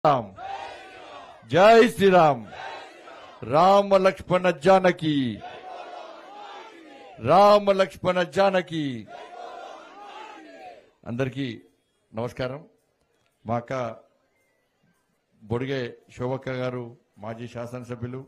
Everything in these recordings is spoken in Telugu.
రామ్ జై శ్రీరామ్ రామ లక్ష్మణ జానకి రామ లక్ష్మణ జానకి అందరికీ నమస్కారం మా అక్క బొడిగే శోభక్క గారు మాజీ శాసనసభ్యులు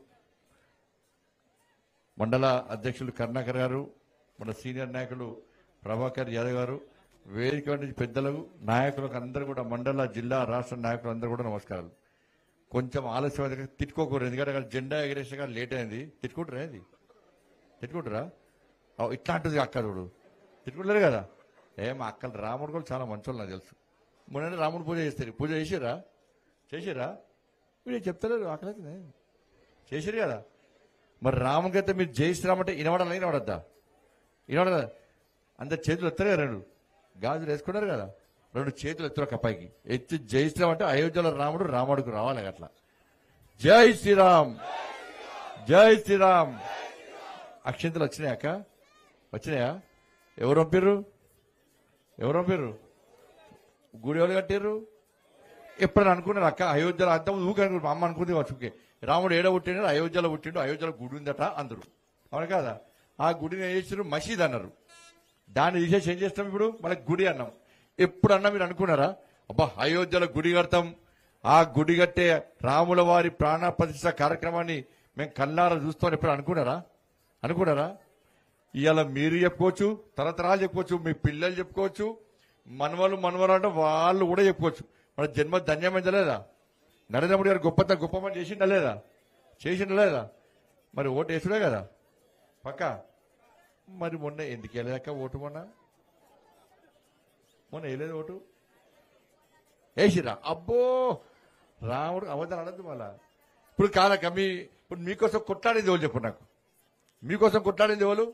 మండల అధ్యక్షులు కరుణాకర్ గారు మన సీనియర్ నాయకులు ప్రభాకర్ యాదవ్ గారు వేదిక నుంచి పెద్దలకు నాయకులకు అందరూ కూడా మండల జిల్లా రాష్ట్ర నాయకులు అందరూ కూడా నమస్కారాలు కొంచెం ఆలస్యం అయితే తిట్టుకోకూడదు ఎందుకంటే అక్కడ జెండా ఎగరేసగా లేట్ అయింది తిట్టుకుంటారా ఏంది తిట్టుకుంటారా అవు, ఇట్లాంటిది అక్క చూడు తిట్టుకుంటారు కదా ఏ మా అక్కలు రాముడు కూడా చాలా మంచోళ్ళు నాకు తెలుసు మొన్న రాముడు పూజ చేస్తారు పూజ చేసిరా చేసిరా మీరు చెప్తలేరు ఆకలి చేసిరు కదా మరి రాముడికి అయితే మీరు జై శ్రీరామ్ అంటే వినవడాలి వినవడద్దా వినవడదా అంత చేతులు ఎత్తారు కదా రెండు గాజులు వేసుకున్నారు కదా రెండు చేతులు ఎత్తురు ఒక అబ్బాయికి ఎత్తి జై శ్రీరామ్ అంటే అయోధ్యలో రాముడు రాముడికి రావాలి అట్లా జై శ్రీరామ్ జై శ్రీరామ్ అక్షంతలు వచ్చినాయక్క వచ్చినాయా ఎవరు పంపిర్రు ఎవరు పంపిర్రు గుడి ఎవరు కట్టిర్రు ఎప్పుడైనా అనుకున్నారు అక్క అయోధ్యలో అంత ఊకే అనుకున్నారు మా అమ్మ అనుకుంది వచ్చుకే రాముడు ఏడ పుట్టిండు అయోధ్యలో పుట్టిండు అయోధ్యలో గుడి ఉందట అందరు అవును కదా ఆ గుడిని ఏం చేసారు మసీద్ అన్నారు దాన్ని తీసేసి ఏం చేస్తాం ఇప్పుడు మనకి గుడి అన్నాం ఎప్పుడు అన్నా మీరు అనుకున్నారా అబ్బా అయోధ్యలో గుడి కడతాం ఆ గుడి కట్టే రాముల వారి ప్రాణ ప్రతిష్ట కార్యక్రమాన్ని మేము కళ్ళారా చూస్తామని ఎప్పుడు అనుకున్నారా అనుకున్నారా ఇవాళ మీరు చెప్పుకోవచ్చు తరతరాలు చెప్పుకోవచ్చు మీ పిల్లలు చెప్పుకోవచ్చు మనవలు మనవలు అంటే వాళ్ళు కూడా చెప్పుకోవచ్చు మన జన్మ ధన్యమైందా లేదా నరేంద్ర మోడీ గారు గొప్ప గొప్ప పని చేసిండా లేదా చేసిండా లేదా మరి ఓటు వేసుడే కదా పక్క మరి మొన్న ఎందుకు వెళ్ళాక ఓటు మొన్న మొన్న వేయలేదు ఓటు వేసిరా అబ్బో రాముడు అవధానం అనద్దు మళ్ళా ఇప్పుడు కాదక్క మీ ఇప్పుడు మీకోసం కొట్లాడేది ఎవరు చెప్పు నాకు మీకోసం కొట్లాడింది ఎవరు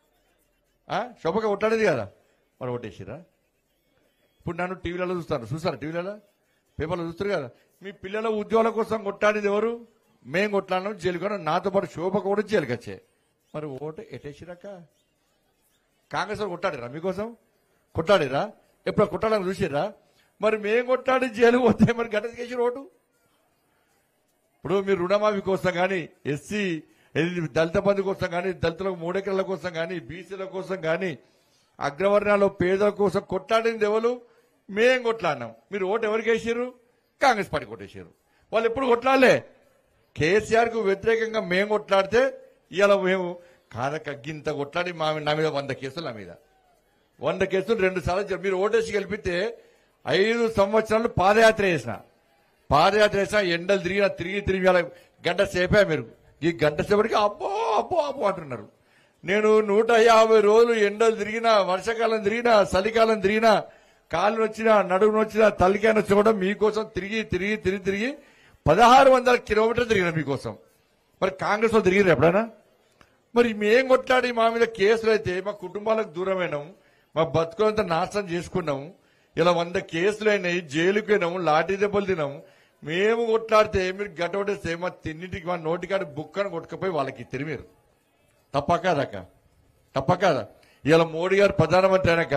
ఆ? శోభక కొట్లాడేది కదా మరి ఓటేసిరా ఇప్పుడు నన్ను టీవీలలో చూస్తాను చూస్తారా టీవీలలో పేపర్లో చూస్తారు కదా మీ పిల్లల ఉద్యోగాల కోసం కొట్లాడింది ఎవరు మేం కొట్లాడినాం జైలుకొని నాతో పాటు శోభ కూడా జైలుకి వచ్చే మరి ఓటు ఎటేసిరాక కాంగ్రెస్ వాళ్ళు కొట్టాడిరా మీకోసం కొట్టాడిరా ఎప్పుడు కొట్టాలని చూసిరా మరి మేం కొట్టాడి జైలు పోతే మరి గడ్డ చేసి ఓటు ఇప్పుడు మీరు రుణమాఫీ కోసం కానీ ఎస్సీ దళిత బంధు కోసం కానీ దళితులకు మూడెకరాల కోసం కానీ బీసీల కోసం కానీ అగ్రవర్ణాలు పేదల కోసం కొట్లాడింది ఎవరు మేం కొట్లాడినాం మీరు ఓటు ఎవరికి వేసారు కాంగ్రెస్ పార్టీ కొట్టేసారు వాళ్ళు ఎప్పుడు కొట్లాడలే కేసీఆర్ కు వ్యతిరేకంగా మేము కొట్లాడితే ఇవాళ మేము కాదక గింత కొట్లాడి మా నా మీద వంద కేసులు నా మీద వంద కేసులు రెండు సార్లు జరి- మీరు ఓటేసి గెలిపితే ఐదు సంవత్సరాలు పాదయాత్ర చేసిన పాదయాత్ర చేసిన ఎండలు తిరిగిన తిరిగి తిరిగి ఇవాళ గంట సేపే మీరు ఈ గంట సేపటికి అబ్బో అబ్బో అబ్బో అంటున్నారు నేను నూట యాభై రోజులు ఎండలు తిరిగినా వర్షాకాలం తిరిగినా చలికాలం తిరిగినా కాళ్ళు వచ్చినా నడుము వచ్చినా తలకాయ వచ్చినా కూడా మీకోసం తిరిగి తిరిగి తిరిగి తిరిగి పదహారు వందల కిలోమీటర్లు తిరిగిన మీకోసం మరి కాంగ్రెస్ వాళ్ళు తిరిగిరు ఎప్పుడైనా మరి మేం కొట్లాడి మా మీద కేసులు అయితే మా కుటుంబాలకు దూరమైనాం మా బతుకులంతా నాశనం చేసుకున్నాం ఇలా వంద కేసులు అయినాయి జైలుకి పోయినాం లాఠీ దెబ్బలు తినాం మేము కొట్లాడితే మీరు గట్టవడేస్తే మా తిన్నింటికి మా నోటికాడి బుక్కను కొట్టుకపోయి వాళ్ళకి తిరిగారు తప్ప కాదక్క తప్ప కాదా ఇలా మోడీ గారు ప్రధానమంత్రి అయినాక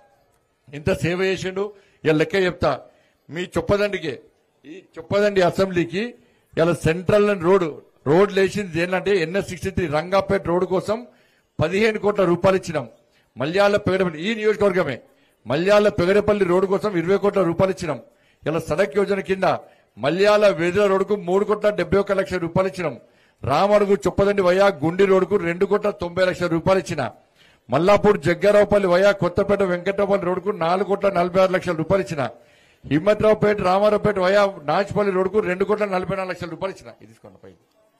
ఇంత సేవ చేసిండు ఇలా లెక్క చెప్తా మీ చొప్పదండికి ఈ చొప్పదండి అసెంబ్లీకి ఇలా సెంట్రల్ రోడ్ రోడ్లు వేసింది ఏంటంటే NH sixty three Rangapet road కోసం పదిహేను కోట్ల రూపాయలు ఇచ్చినాం మల్యాల పెగడపల్లి ఈ నియోజకవర్గమే మల్యాల పెగడపల్లి రోడ్డు కోసం ఇరవై కోట్ల రూపాయలు ఇచ్చినాం ఇలా సడక్ యోజన కింద మల్యాల వేదిల రోడ్డుకు మూడు కోట్ల డెబ్బై ఒక్క లక్షల రూపాయలు ఇచ్చినాం రామడుగు చొప్పదండి వయా గుండి రోడ్డుకు రెండు కోట్ల తొంభై లక్షల రూపాయలు ఇచ్చిన మల్లాపూర్ జగ్గారావుపల్లి వయా కొత్తపేట వెంకటరావుపల్లి రోడ్డుకు నాలుగు కోట్ల నలభై ఆరు లక్షల రూపాయలు ఇచ్చిన హిమ్మత్రావుపేట రామారావుపేట వయా నాచిపల్లి రోడ్డుకు రెండు కోట్ల నలభై నాలుగు లక్షల రూపాయలు ఇచ్చిన ఇది తీసుకోండి పైకి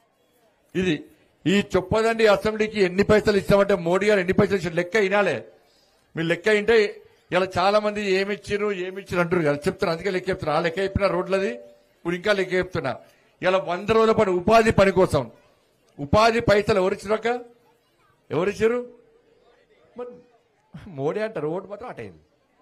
ఇది ఈ చొప్పదండి అసెంబ్లీకి ఎన్ని పైసలు ఇస్తామంటే మోడీ గారు ఎన్ని పైసలు ఇచ్చారు లెక్క వినాలే మీరు లెక్క వింటే ఇలా చాలా మంది ఏమి ఇచ్చారు ఏమి ఇచ్చారు అంటారు కదా చెప్తున్నా అందుకే లెక్క చెప్తున్నా ఆ లెక్క చెప్పిన రోడ్లది ఇప్పుడు ఇంకా లెక్క చెప్తున్నా ఇలా వంద రోజుల పని ఉపాధి పని కోసం ఉపాధి పైసలు ఎవరిచ్చారక ఎవరిచ్చారు మరి మోడీ అంటారు ఓటు మాత్రం అటైంది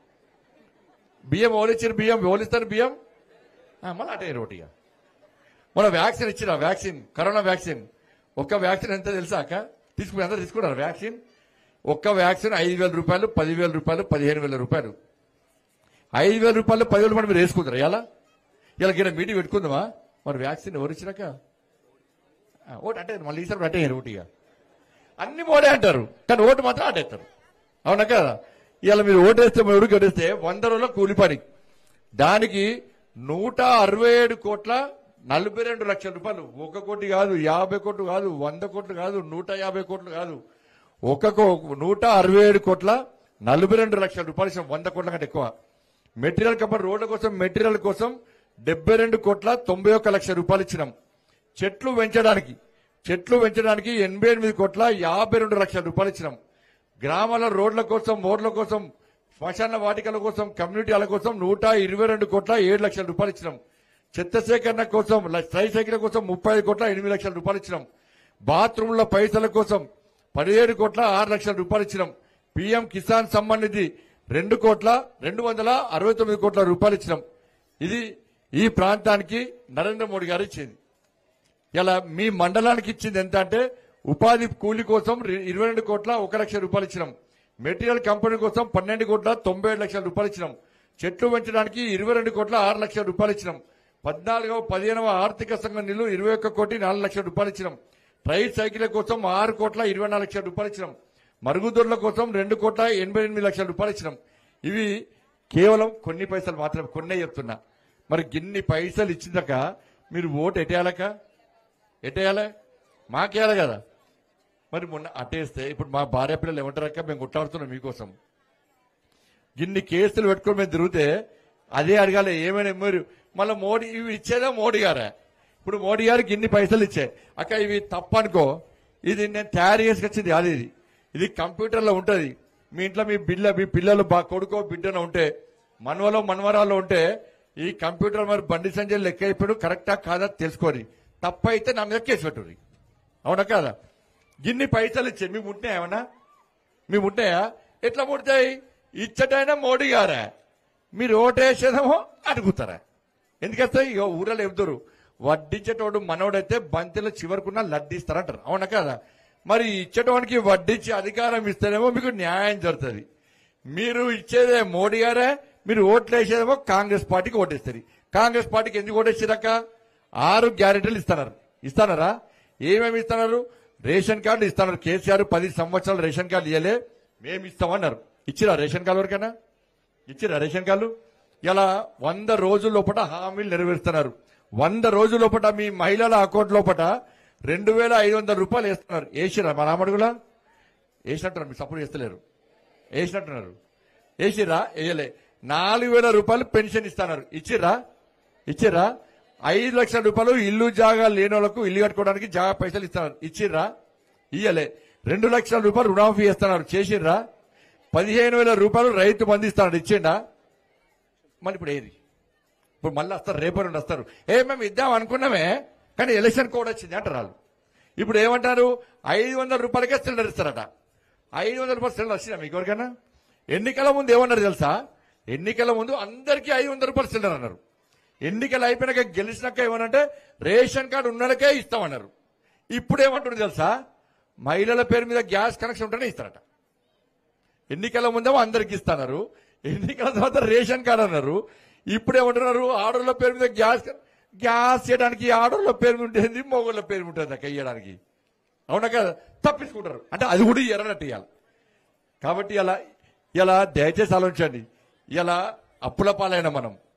బియ్యం ఓలిచ్చారు బియ్యం ఓలిస్తారు బియ్యం ఆ, మళ్ళీ అటైంది రోటిగా మన వ్యాక్సిన్ ఇచ్చిన వ్యాక్సిన్ కరోనా వ్యాక్సిన్ ఒక్క వ్యాక్సిన్ ఎంత తెలుసా అక్క తీసుకుని అందరూ తీసుకున్నారు వ్యాక్సిన్ ఒక్క వ్యాక్సిన్ ఐదు వేల రూపాయలు పదివేల రూపాయలు పదిహేను వేల రూపాయలు ఐదు వేల రూపాయలు పదివేల రూపాయలు మీరు వేసుకుంటారు ఎలా ఇలా గిడ మీటింగ్ పెట్టుకుందామా మరి వ్యాక్సిన్ ఎవరు ఇచ్చినాక ఆ, ఓటు అంటే మళ్ళీ ఈసారి అంటే ఓటిగా అన్ని మోడే అంటారు కానీ ఓటు మాత్రం ఆటేస్తారు అవునా కదా ఇలా మీరు ఓటేస్తే ఎవరు గడిస్తే వంద రోజుల కూలిపని దానికి నూట అరవై ఏడు కోట్ల నలభై రెండు లక్షల రూపాయలు ఒక కోటి కాదు యాభై కోట్లు కాదు వంద కోట్లు కాదు నూట యాభై కోట్లు కాదు ఒక కో- నూట అరవై ఏడు కోట్ల నలభై రెండు లక్షల రూపాయలు ఇచ్చాం వంద కోట్ల కంటే ఎక్కువ మెటీరియల్ కంపెనీ రోడ్ల కోసం మెటీరియల్ కోసం డెబ్బై రెండు కోట్ల తొంభై ఒక్క లక్షల రూపాయలు ఇచ్చినాం చెట్లు పెంచడానికి చెట్లు పెంచడానికి ఎనభై ఎనిమిది కోట్ల యాభై రెండు లక్షల రూపాయలు ఇచ్చినాం గ్రామాల రోడ్ల కోసం రోడ్ల కోసం శ్మశాన వాటికల కోసం కమ్యూనిటీల కోసం నూట ఇరవై రెండు కోట్ల ఏడు లక్షల రూపాయలు ఇచ్చినాం చెత్త సేకరణ కోసం స్ట్రై సేకరణ కోసం ముప్పై ఐదు కోట్ల ఎనిమిది లక్షల రూపాయలు ఇచ్చినాం బాత్రూంల పైసల కోసం పదిహేడు కోట్ల ఆరు లక్షల రూపాయలు ఇచ్చినాం పీఎం కిసాన్ సమ్మాన్ నిధి రెండు కోట్ల రెండు వందల అరవై తొమ్మిది కోట్ల రూపాయలు ఇచ్చినాం ఇది ఈ ప్రాంతానికి నరేంద్ర మోడీ గారు ఇచ్చింది ఇలా మీ మండలానికి ఇచ్చింది ఎంత అంటే ఉపాధి కూలి కోసం రి- ఇరవై రెండు కోట్ల ఒక లక్ష రూపాయలు ఇచ్చినాం మెటీరియల్ కంపెనీ కోసం పన్నెండు కోట్ల తొంభై ఏడు లక్షల రూపాయలు ఇచ్చినాం చెట్లు పెంచడానికి ఇరవై రెండు కోట్ల ఆరు లక్షల రూపాయలు ఇచ్చినాం పద్నాలుగవ పదిహేనవ ఆర్థిక సంఘం నిధులు ఇరవై ఒక్క కోటి నాలుగు లక్షల రూపాయలు ఇచ్చినాం ట్రైల్ సైకిల్ కోసం ఆరు కోట్ల ఇరవై నాలుగు లక్షల రూపాయలు ఇచ్చినాం మరుగుదొడ్ల కోసం రెండు కోట్ల ఎనభై ఎనిమిది లక్షల రూపాయలు ఇచ్చినాం ఇవి కేవలం కొన్ని పైసలు మాత్రమే కొన్నే చెప్తున్నా మరి గిన్ని పైసలు ఇచ్చిందాక మీరు ఓటు ఎటేయాలక ఎట్టేయాలి మాకేయాలి కదా మరి మొన్న అట్టేస్తే ఇప్పుడు మా భార్య పిల్లలు ఏమంటారక్క మేము కొట్లాడుతున్నాం మీకోసం ఇన్ని కేసులు పెట్టుకొని మేము తిరిగితే అదే అడగాలి ఏమైనా మీరు మళ్ళీ మోడీ ఇవి ఇచ్చేదా మోడీ గారా ఇప్పుడు మోడీ గారికి ఇన్ని పైసలు ఇచ్చే అక్క ఇవి తప్పనుకో ఇది నేను తయారు చేసుకొచ్చింది కాదు ఇది ఇది కంప్యూటర్లో ఉంటుంది మీ ఇంట్లో మీ బిల్ల మీ పిల్లలు బా కొడుకో బిడ్డన ఉంటే మనవలో మనవరాల్లో ఉంటే ఈ కంప్యూటర్ మరి బండి సంజయ్ లెక్క అయిపోయాడు కరెక్టా కాదా తెలుసుకోరి తప్పైతే నా మీద కేసు పెట్టుర్రి అవునా కాదా గిన్ని పైసలు ఇచ్చే మీకు ఉంటున్నాయా ఏమన్నా మేము ఉంటాయా ఎట్లా ముడతాయి ఇచ్చటైనా మోడీ గారా మీరు ఓటేసేదేమో అడుగుతారా ఎందుకొస్తాయి ఇక ఊరలో చెబుతారు వడ్డించేటోడు మనోడైతే బంతిలో చివరకున్న లడ్డిస్తారంటారు అవునా కదా మరి ఇచ్చేటోనికి వడ్డించి అధికారం ఇస్తేనేమో మీకు న్యాయం జరుగుతుంది మీరు ఇచ్చేదే మోడీ గారే మీరు ఓట్లు వేసేదేమో కాంగ్రెస్ పార్టీకి ఓటేస్తారు కాంగ్రెస్ పార్టీకి ఎందుకు ఓటేసారక్క ఆరు గ్యారెంటీలు ఇస్తున్నారు ఇస్తున్నారా ఏమేమి ఇస్తున్నారు రేషన్ కార్డు ఇస్తున్నారు కేసీఆర్ పది సంవత్సరాలు రేషన్ కార్డు ఇవ్వలే మేము ఇస్తామన్నారు ఇచ్చిరా రేషన్ కార్డు వరకైనా ఇచ్చిరా రేషన్ కార్డు ఇలా వంద రోజుల లోపల హామీలు నెరవేరుస్తున్నారు వంద రోజుల లోపల మీ మహిళల అకౌంట్ లోపల రెండు వేల ఐదు వందల రూపాయలు వేస్తున్నారు వేసిరా మా రామడుగులా వేసినట్టున్నారు మీరు సపోర్ట్ చేస్తలేరు వేసినట్టున్నారు వేసిరా వేయలే నాలుగు వేల రూపాయలు పెన్షన్ ఇస్తున్నారు ఇచ్చిర్రా ఇచ్చిర్రా ఐదు లక్షల రూపాయలు ఇల్లు జాగా లేని వాళ్ళకు ఇల్లు కట్టుకోవడానికి జాగా పైసలు ఇస్తున్నారు ఇచ్చిర్రా ఇయ్యలే రెండు లక్షల రూపాయలు రుణమాఫీ ఇస్తున్నారు చేసిర్రా పదిహేను వేల రూపాయలు రైతు బంధు ఇస్తున్నారు ఇచ్చిండా మళ్ళీ ఇప్పుడు ఏది ఇప్పుడు మళ్ళీ వస్తారు రేపు నుండి వస్తారు ఏ మేము ఇద్దాం అనుకున్నామే కానీ ఎలక్షన్ కోడ్ వచ్చింది అంటారు వాళ్ళు ఇప్పుడు ఏమంటారు ఐదు వందల రూపాయలకే సిలిండర్ ఇస్తారట ఐదు వందల రూపాయలు సిలిండర్ వచ్చినా మీకు ఎవరికైనా ఎన్నికల ముందు ఏమన్నారు తెలుసా ఎన్నికల ముందు అందరికీ ఐదు వందల రూపాయలు సిలిండర్ అన్నారు ఎన్నికలు అయిపోయినాక గెలిచినాక ఏమనంటే రేషన్ కార్డు ఉన్నోళ్ళకే ఇస్తామన్నారు ఇప్పుడు ఏమంటున్నారు తెలుసా మహిళల పేరు మీద గ్యాస్ కనెక్షన్ ఉంటేనే ఇస్తారట ఎన్నికల ముందేమో అందరికి ఇస్తున్నారు ఎన్నికల తర్వాత రేషన్ కార్డు అన్నారు ఇప్పుడు ఏమంటున్నారు ఆడోళ్ళ పేరు మీద గ్యాస్ గ్యాస్ చేయడానికి ఆడోళ్ళ పేరు మీద ఉంటుంది మొగోళ్ళ పేరు ఉంటుంది అక్క ఇయ్యడానికి అవునా కదా తప్పించుకుంటారు అంటే అది కూడా ఎర్రనట్టు ఇవ్వాలి కాబట్టి ఇలా ఇలా దయచేసి ఆలోచించండి ఇలా అప్పుల పాలైన మనం